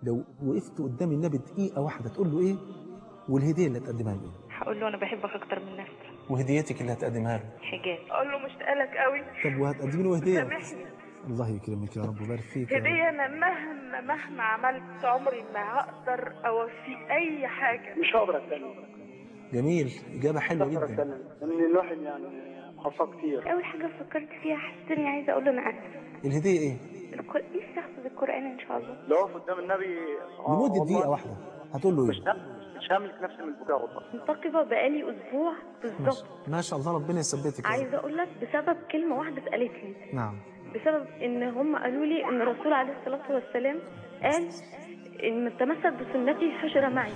لو وقفت قدام النبي دقيقة واحدة تقول له إيه والهدية اللي هتقدمها له إيه هقول له انا بحبك اكتر من نفسي وهديتك اللي هتقدمها له حجاب اقول له مشتاقه لك قوي طب وهتقدمي له هدية سامحني الله يكرمك يا رب ويبارك فيك يا رب. هدية أنا مهما مهما عملت عمري ما هقدر أوفي أي حاجة مش هقدر اتكلم جميل إجابة حلوة مش هقدر جدا اتكلم لان الواحد يعني حصل كتير اول حاجه فكرت فيها حسيت اني عايزه اقول له انا اسف الهدية إيه القر- نفسي احفظ القران ان شاء الله لو اقف قدام النبي آه لمدة والله دقيقة واحدة هتقول له مش إيه مش هملك نفسي من البكاء والله منتقبه بقالي اسبوع بالظبط ما شاء الله ربنا يثبتك يا رب. عايزه اقول لك بسبب كلمه واحده اتقالت لي نعم بسبب ان هم قالوا لي ان الرسول عليه الصلاه والسلام قال ان من تمسك بسنتي حشر معي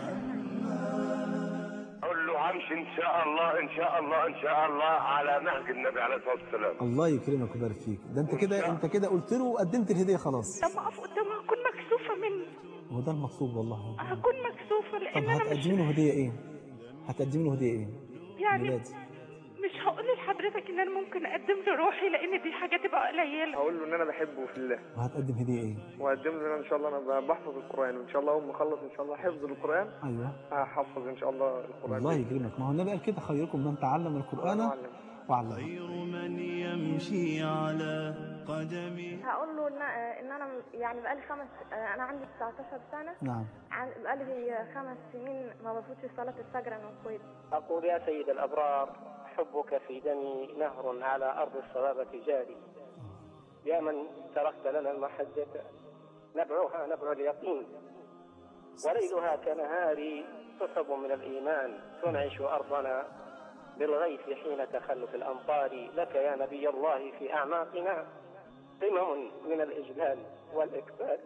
قول له همشي ان شاء الله ان شاء الله ان شاء الله على نهج النبي عليه الصلاه والسلام الله يكرمك ويبارك فيك ده انت كده انت كده قلت له وقدمت الهديه خلاص لما أقف قدامه هكون مكسوفة مني هو ده المطلوب والله هكون مكسوفة طب لأن أنا مش هتقدمي له هديه ايه هتقدمي له هديه ايه يعني ميلادي مش هقول لحضرتك إن أنا ممكن أقدم له روحي لأن دي حاجة تبقى قليلة هقول له ان انا بحبه في الله وهتقدم هديه ايه واقدم له ان انا ان شاء الله انا بحفظ القران وان شاء الله اول ما اخلص ان شاء الله حفظ القران ايوه هحفظ ان شاء الله القران الله يكرمك ما هو النبي قال كده خيركم من تعلم القران وعلم. وعلمه خير من يمشي على قدمه هقول له ان ان انا يعني بقالي خمس انا عندي 19 سنه نعم عن- بقالي خمس سنين ما بفوتش صلاه الفجر انا واخواتي أقول يا سيد الأبرار حبك في دمي نهر على أرض الصلابة جاري يا من تركت لنا المحجة نبعها نبع اليقين وليلها كنهاري سحب من الإيمان تنعش أرضنا بالغيث حين تخلف الأمطار لك يا نبي الله في أعماقنا قمم من الإجلال والإكبار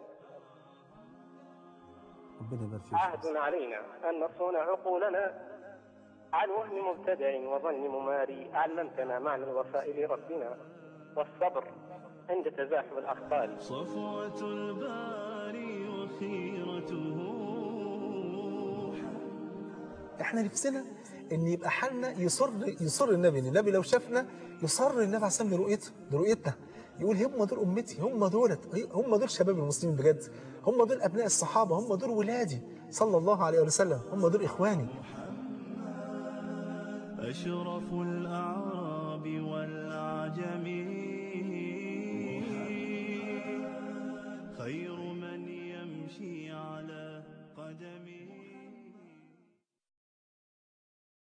ربنا يبارك فيك عهد علينا أن نصون عقولنا عن وهم مبتدع وظن مماري علمتنا معنى الوفاء لربنا والصبر عند تزاحم الأخطار صفوة الباري وخيرته احنا نفسنا ان يبقى حالنا يصر يصر النبي ان النبي لو شافنا يصر النبي عليه الصلاه برؤيته برؤيتنا يقول هم دول امتي هم دولت هم دول شباب المسلمين بجد هم دول ابناء الصحابه هم دول ولادي صلى الله عليه وسلم هم دول اخواني أشرف الأعراب والعجم